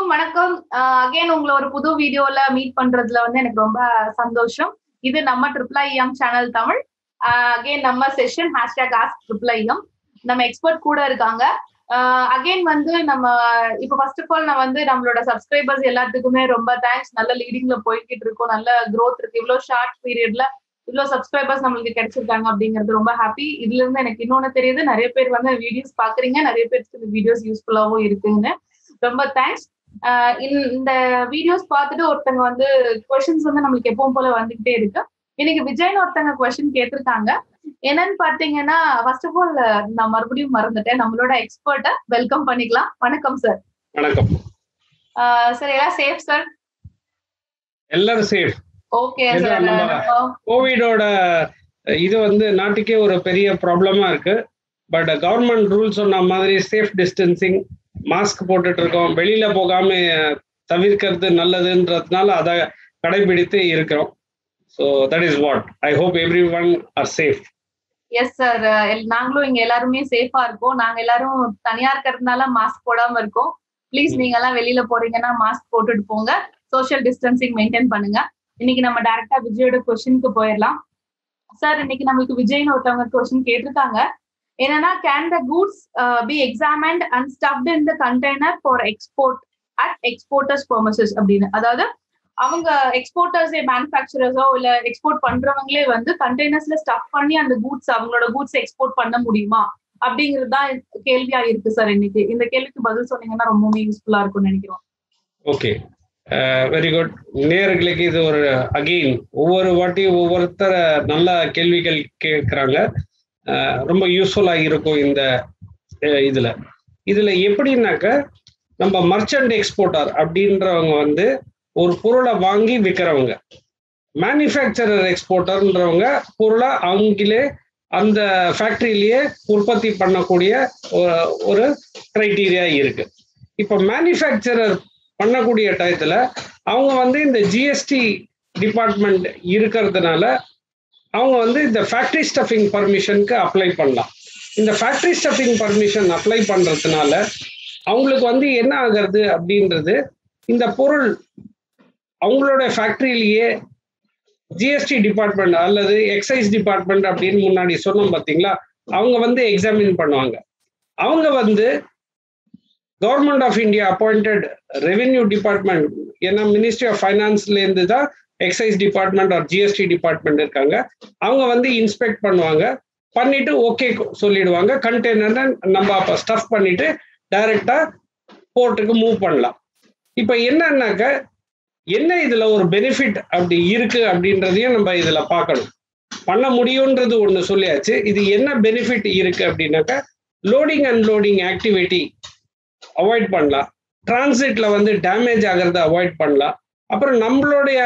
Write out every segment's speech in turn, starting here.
எல்லாருக்கும் வணக்கம் அகைன் உங்களை ஒரு புது வீடியோல மீட் பண்றதுல வந்து எனக்கு ரொம்ப சந்தோஷம் இது நம்ம triple I M channel Tamil again நம்ம session hashtag ask triple I M நம்ம எக்ஸ்பர்ட் கூட இருக்காங்க அகைன் வந்து நம்ம இப்போ ஃபர்ஸ்ட் ஆஃப் ஆல் நான் வந்து நம்மளோட சப்ஸ்கிரைபர்ஸ் எல்லாத்துக்குமே ரொம்ப தேங்க்ஸ் நல்ல லீடிங்ல போய்கிட்டு இருக்கோம் நல்ல க்ரோத் இருக்கு இவ்வளவு ஷார்ட் பீரியட்ல இவ்வளவு சப்ஸ்கிரைபர்ஸ் நம்மளுக்கு கிடைச்சிருக்காங்க அப்படிங்கிறது ரொம்ப ஹாப்பி இதுல இருந்து எனக்கு இன்னொன்னு தெரியுது நிறைய பேர் வந்து வீடியோஸ் பாக்குறீங்க நிறைய பேருக்கு இந்த வீடியோஸ் யூஸ்ஃபுல்லாவும் இருக்குங்க ரொம்ப தேங்க்ஸ் இந்த வீடியோஸ் பார்த்துட்டு ஒருத்தங்க வந்து கொஸ்டின்ஸ் வந்து நம்மளுக்கு எப்பவும் போல வந்துகிட்டே இருக்கு இன்னைக்கு விஜய்னு ஒருத்தங்க கொஸ்டின் கேட்டிருக்காங்க என்னன்னு பாத்தீங்கன்னா ஃபர்ஸ்ட் ஆஃப் ஆல் நான் மறுபடியும் மறந்துட்டேன் நம்மளோட எக்ஸ்பர்ட்ட வெல்கம் பண்ணிக்கலாம் வணக்கம் சார் வணக்கம் சார் எல்லாம் சேஃப் சார் எல்லாரும் சேஃப் ஓகே சார் கோவிடோட இது வந்து நாட்டுக்கே ஒரு பெரிய ப்ராப்ளமா இருக்கு பட் கவர்மெண்ட் ரூல் சொன்ன மாதிரி சேஃப் டிஸ்டன்சிங் மாஸ்க் போட்டுட்டு இருக்கோம் வெளியில போகாம தவிர்க்கிறது நல்லதுன்றதுனால அதை கடைபிடித்து இருக்கிறோம் so that is what I hope everyone are safe yes sir நாங்களும் இங்க எல்லாருமே சேஃபா இருக்கோம் நாங்க எல்லாரும் தனியா இருக்கிறதுனால மாஸ்க் போடாம இருக்கோம் ப்ளீஸ் நீங்க எல்லாம் வெளியில போறீங்கன்னா மாஸ்க் போட்டுட்டு போங்க சோஷியல் டிஸ்டன்சிங் மெயின்டைன் பண்ணுங்க இன்னைக்கு நம்ம டைரக்டா விஜயோட கொஸ்டினுக்கு போயிடலாம் சார் இன்னைக்கு நம்மளுக்கு விஜய்னு ஒருத்தவங்க கொஸ்டின் கேட்டிருக்காங்க என்னன்னா can the goods be examined and stuffed in the container for export at exporters premises அப்படின்னு அதாவது அவங்க எக்ஸ்போர்ட்டர்ஸே மேனுஃபேக்சரர்ஸோ இல்ல எக்ஸ்போர்ட் பண்றவங்களே வந்து கண்டெய்னர்ஸ்ல ஸ்டஃப் பண்ணி அந்த கூட்ஸ் அவங்களோட கூட்ஸ் எக்ஸ்போர்ட் பண்ண முடியுமா அப்படிங்கிறது தான் கேள்வியா இருக்கு சார் இன்னைக்கு இந்த கேள்விக்கு பதில் சொன்னீங்கன்னா ரொம்பவுமே யூஸ்ஃபுல்லா இருக்கும்னு நினைக்கிறோம் ஓகே வெரி குட் நேர்களுக்கு இது ஒரு அகெயின் ஒவ்வொரு வாட்டியும் ஒவ்வொருத்தர நல்ல கேள்விகள் கேட்குறாங்க ரொம்ப யூஸ்ஃபுல்லாக இருக்கும் இந்த இதில் இதில் எப்படின்னாக்க நம்ம மர்ச்சன்ட் எக்ஸ்போர்ட்டர் அப்படின்றவங்க வந்து ஒரு பொருளை வாங்கி விற்கிறவங்க மேனுஃபேக்சரர் எக்ஸ்போர்ட்டர்ன்றவங்க பொருளை அவங்களே அந்த ஃபேக்ட்ரியிலேயே உற்பத்தி பண்ணக்கூடிய ஒரு க்ரைட்டீரியா இருக்கு இப்போ மேனுஃபேக்சரர் பண்ணக்கூடிய டயத்தில் அவங்க வந்து இந்த ஜிஎஸ்டி டிபார்ட்மெண்ட் இருக்கிறதுனால அவங்க வந்து இந்த ஃபேக்ட்ரி ஸ்டஃபிங் பர்மிஷனுக்கு அப்ளை பண்ணலாம் இந்த ஃபேக்ட்ரி ஸ்டஃபிங் பர்மிஷன் அப்ளை பண்ணுறதுனால அவங்களுக்கு வந்து என்ன ஆகிறது அப்படின்றது இந்த பொருள் அவங்களோட ஃபேக்ட்ரியிலேயே ஜிஎஸ்டி டிபார்ட்மெண்ட் அல்லது எக்ஸைஸ் டிபார்ட்மெண்ட் அப்படின்னு முன்னாடி சொன்னோம் பார்த்தீங்களா அவங்க வந்து எக்ஸாமின் பண்ணுவாங்க அவங்க வந்து government of India appointed revenue department ஏன்னா மினிஸ்ட்ரி ஆஃப் ஃபைனான்ஸ்லேருந்து தான் excise department or GST department இருக்காங்க அவங்க வந்து இன்ஸ்பெக்ட் பண்ணுவாங்க பண்ணிட்டு ஓகே சொல்லிடுவாங்க கண்டெய்னர் நம்ம அப்போ ஸ்டஃப் பண்ணிட்டு டைரக்டா போர்ட்டுக்கு மூவ் பண்ணலாம் இப்போ என்னன்னாக்க என்ன இதுல ஒரு பெனிஃபிட் அப்படி இருக்கு அப்படின்றதையும் நம்ம இதுல பார்க்கணும் பண்ண முடியுன்றது ஒன்று சொல்லியாச்சு இது என்ன பெனிஃபிட் இருக்கு அப்படின்னாக்கா loading and loading activity avoid பண்ணலாம் டிரான்சிட்ல வந்து டேமேஜ் ஆகிறத அவாய்ட் பண்ணலாம் அப்புறம் நம்மளுடைய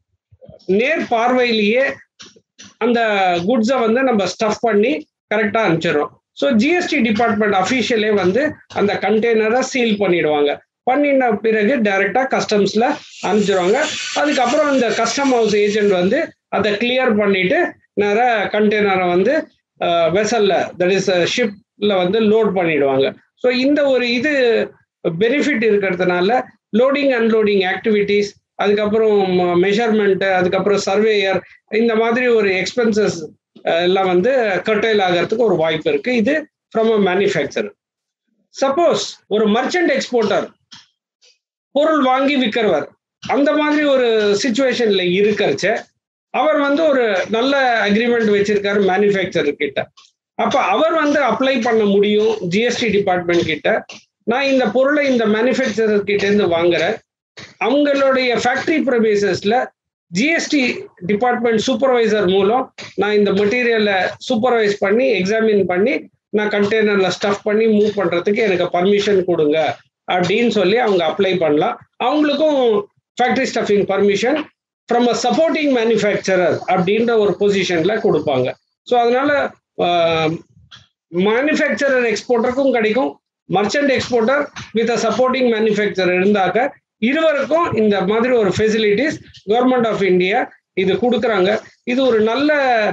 நேர் பார்வையிலேயே அந்த குட்ஸை வந்து நம்ம ஸ்டஃப் பண்ணி கரெக்டாக அனுப்பிச்சிடும் ஸோ ஜிஎஸ்டி டிபார்ட்மெண்ட் அஃபீஷியலே வந்து அந்த கண்டெய்னரை சீல் பண்ணிடுவாங்க பண்ணின பிறகு டைரெக்டாக கஸ்டம்ஸில் அனுப்பிச்சிடுவாங்க அதுக்கப்புறம் இந்த கஸ்டம் ஹவுஸ் ஏஜென்ட் வந்து அதை கிளியர் பண்ணிட்டு நிறைய கண்டெய்னரை வந்து வெசல்ல தட் இஸ் ஷிப்ல வந்து லோட் பண்ணிடுவாங்க ஸோ இந்த ஒரு இது பெனிஃபிட் இருக்கிறதுனால லோடிங் அன்லோடிங் ஆக்டிவிட்டீஸ் அதுக்கப்புறம் மெஷர்மெண்ட்டு அதுக்கப்புறம் சர்வேயர் இந்த மாதிரி ஒரு எக்ஸ்பென்சஸ் எல்லாம் வந்து கட்டைல் ஆகிறதுக்கு ஒரு வாய்ப்பு இருக்கு இது ஃப்ரம் அ மேனுஃபேக்சரர் சப்போஸ் ஒரு மர்ச்சன்ட் எக்ஸ்போர்ட்டர் பொருள் வாங்கி விற்கிறவர் அந்த மாதிரி ஒரு சுச்சுவேஷன்ல இருக்கிறச்ச அவர் வந்து ஒரு நல்ல அக்ரிமெண்ட் வச்சிருக்காரு மேனுஃபேக்சரர் கிட்ட அப்ப அவர் வந்து அப்ளை பண்ண முடியும் ஜிஎஸ்டி டிபார்ட்மெண்ட் கிட்ட நான் இந்த பொருளை இந்த மேனுஃபேக்சரர் கிட்ட இருந்து வாங்குறேன் அவங்களுடைய ஃபேக்டரி ப்ரொபேசஸ்ல ஜிஎஸ்டி டிபார்ட்மெண்ட் சூப்பர்வைசர் மூலம் நான் இந்த மெட்டீரியலை சூப்பர்வைஸ் பண்ணி எக்ஸாமின் பண்ணி நான் கண்டெய்னர்ல ஸ்டஃப் பண்ணி மூவ் பண்றதுக்கு எனக்கு பர்மிஷன் கொடுங்க அப்படின்னு சொல்லி அவங்க அப்ளை பண்ணலாம் அவங்களுக்கும் factory stuffing permission from a supporting manufacturer அப்படின்ற ஒரு பொசிஷன்ல கொடுப்பாங்க ஸோ அதனால மேனுஃபேக்சரர் எக்ஸ்போர்ட்டருக்கும் கிடைக்கும் merchant exporter with a supporting manufacturer இருந்தாக்க இருவருக்கும் இந்த மாதிரி ஒரு ஃபெசிலிட்டிஸ் கவர்மெண்ட் ஆஃப் இந்தியா இது கொடுக்குறாங்க இது ஒரு நல்ல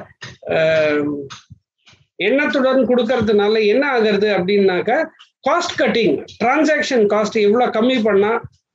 எண்ணத்துடன் கொடுக்கறதுனால என்ன ஆகுறது அப்படின்னாக்க காஸ்ட் கட்டிங் டிரான்சாக்ஷன் காஸ்ட் எவ்வளோ கம்மி பண்ணால்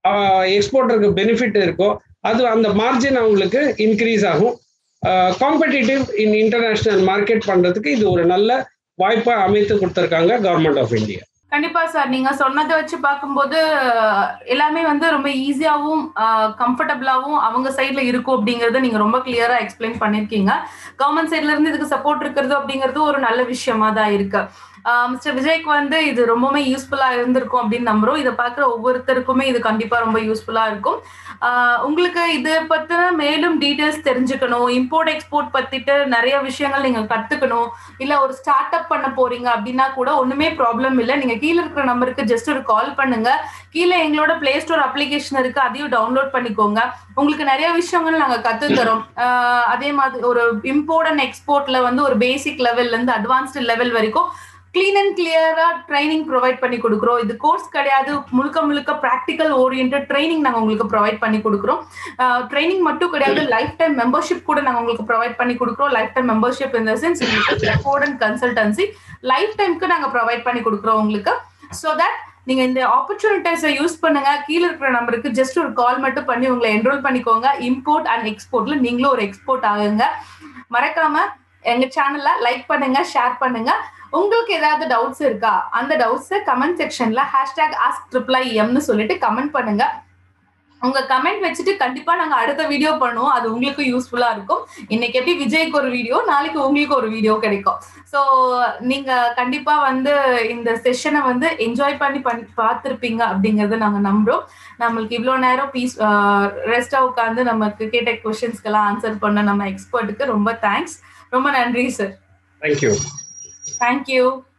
எக்ஸ்போர்ட்டருக்கு பெனிஃபிட் இருக்கோ அது அந்த மார்ஜின் அவங்களுக்கு இன்க்ரீஸ் ஆகும் காம்படிட்டிவ் இன் இன்டர்நேஷனல் மார்க்கெட் பண்றதுக்கு இது ஒரு நல்ல வாய்ப்பை அமைத்து கொடுத்துருக்காங்க கவர்மெண்ட் ஆஃப் இந்தியா கண்டிப்பா சார் நீங்க சொன்னதை வச்சு பார்க்கும்போது எல்லாமே வந்து ரொம்ப ஈஸியாவும் கம்ஃபர்டபுளாவும் அவங்க சைட்ல இருக்கும் அப்படிங்கறத நீங்க ரொம்ப கிளியரா எக்ஸ்பிளைன் பண்ணிருக்கீங்க கவர்மெண்ட் சைட்ல இருந்து இதுக்கு சப்போர்ட் இருக்கிறது அப்படிங்கிறது ஒரு நல்ல விஷயமா தான் இருக்கு மிஸ்டர் விஜய்க்கு வந்து இது ரொம்பவுமே யூஸ்ஃபுல்லா இருந்திருக்கும் அப்படின்னு நம்புறோம் இதை பார்க்குற ஒவ்வொருத்தருக்குமே இது கண்டிப்பா ரொம்ப யூஸ்ஃபுல்லா இருக்கும் உங்களுக்கு இது பத்தின மேலும் டீட்டெயில்ஸ் தெரிஞ்சுக்கணும் இம்போர்ட் எக்ஸ்போர்ட் பத்திட்டு நிறைய விஷயங்கள் நீங்க கத்துக்கணும் இல்ல ஒரு ஸ்டார்ட் அப் பண்ண போறீங்க அப்படின்னா கூட ஒண்ணுமே ப்ராப்ளம் இல்லை நீங்க கீழே இருக்கிற நம்பருக்கு ஜஸ்ட் ஒரு கால் பண்ணுங்க கீழே எங்களோட பிளே ஸ்டோர் அப்ளிகேஷன் இருக்கு அதையும் டவுன்லோட் பண்ணிக்கோங்க உங்களுக்கு நிறைய விஷயங்கள் நாங்க கத்து தரோம் அதே மாதிரி ஒரு இம்போர்ட் அண்ட் எக்ஸ்போர்ட்ல வந்து ஒரு பேசிக் லெவல்ல இருந்து அட்வான்ஸ்டு லெவல் வரைக்கும் கிளீன் அண்ட் கிளியரா ட்ரைனிங் ப்ரொவைட் பண்ணி கொடுக்குறோம் இது கோர்ஸ் கிடையாது முழுக்க முழுக்க ப்ராக்டிக்கல் ஓரியன்ட் ட்ரைனிங் நாங்கள் உங்களுக்கு ப்ரொவைட் பண்ணி கொடுக்குறோம் ட்ரைனிங் மட்டும் கிடையாது லைஃப் டைம் மெம்பர்ஷிப் கூட நாங்கள் உங்களுக்கு ப்ரொவைட் பண்ணி கொடுக்குறோம் லைஃப் டைம் மெம்பர்ஷிப் இந்த சென்ஸ் உங்களுக்கு அண்ட் கன்சல்டன்சி லைஃப் டைம்க்கு நாங்கள் ப்ரொவைட் பண்ணி கொடுக்குறோம் உங்களுக்கு ஸோ தட் நீங்க இந்த ஆப்பர்ச்சுனிட்டிஸை யூஸ் பண்ணுங்க கீழே இருக்கிற நம்பருக்கு ஜஸ்ட் ஒரு கால் மட்டும் பண்ணி உங்களை என்ரோல் பண்ணிக்கோங்க இம்போர்ட் அண்ட் எக்ஸ்போர்ட்ல நீங்களும் ஒரு எக்ஸ்போர்ட் ஆகுங்க மறக்காம எங்க சேனல்ல லைக் பண்ணுங்க ஷேர் பண்ணுங்க உங்களுக்கு ஏதாவது டவுட்ஸ் இருக்கா அந்த டவுட்ஸை கமெண்ட் செக்ஷன்ல ஹேஷ்டாக் ஆஸ்க் ட்ரிப்ளை எம்னு சொல்லிட்டு கமெண்ட் பண்ணுங்க உங்க கமெண்ட் வச்சுட்டு கண்டிப்பா நாங்க அடுத்த வீடியோ பண்ணுவோம் அது உங்களுக்கு யூஸ்ஃபுல்லா இருக்கும் இன்னைக்கு எப்படி விஜய்க்கு ஒரு வீடியோ நாளைக்கு உங்களுக்கு ஒரு வீடியோ கிடைக்கும் ஸோ நீங்க கண்டிப்பா வந்து இந்த செஷனை வந்து என்ஜாய் பண்ணி பண்ணி பார்த்துருப்பீங்க அப்படிங்கறத நாங்க நம்புறோம் நம்மளுக்கு இவ்வளோ நேரம் பீஸ் ரெஸ்டா உட்காந்து நமக்கு கேட்ட கொஸ்டின்ஸ்க்கெல்லாம் ஆன்சர் பண்ண நம்ம எக்ஸ்பர்ட்டுக்கு ரொம்ப தேங்க்ஸ் ரொம்ப நன்றி சார் தேங்க்யூ Thank you.